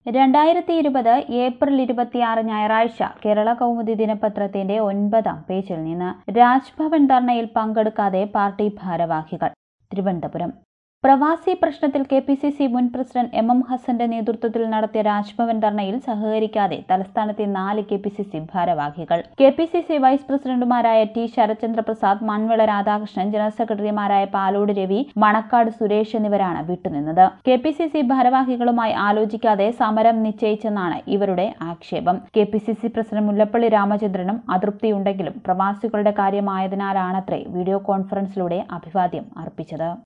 രണ്ടായിരത്തി ഇരുപത് ഏപ്രിൽ ഇരുപത്തിയാറ് ഞായറാഴ്ച കേരള കൗമുദി ദിനപത്രത്തിന്റെ ഒൻപതാം പേജിൽ നിന്ന് രാജ്ഭവൻ ധർണയിൽ പങ്കെടുക്കാതെ പാർട്ടി ഭാരവാഹികൾ തിരുവനന്തപുരം പ്രവാസി പ്രശ്നത്തിൽ കെ പി സി സി മുൻ പ്രസിഡന്റ് എം എം ഹസന്റെ നേതൃത്വത്തിൽ നടത്തിയ രാജ്ഭവൻ ധർണയിൽ സഹകരിക്കാതെ തലസ്ഥാനത്തെ നാല് കെ പി സി സി ഭാരവാഹികൾ K P C C vice പ്രസിഡന്റുമാരായ ടി ശരത്ചന്ദ്ര പ്രസാദ് മൺവിള രാധാകൃഷ്ണൻ ജനറൽ സെക്രട്ടറിമാരായ പാലോട് രവി മണക്കാട് സുരേഷ് എന്നിവരാണ് വിട്ടുനിന്നത് കെ പി സി സി ഭാരവാഹികളുമായി ആലോചിക്കാതെ സമരം നിശ്ചയിച്ചെന്നാണ് ഇവരുടെ ആക്ഷേപം K P C C president Mullappally രാമചന്ദ്രനും അതൃപ്തിയുണ്ടെങ്കിലും പ്രവാസികളുടെ കാര്യമായതിനാലാണത്രേ വീഡിയോ കോൺഫറൻസിലൂടെ അഭിവാദ്യം അർപ്പിച്ചത്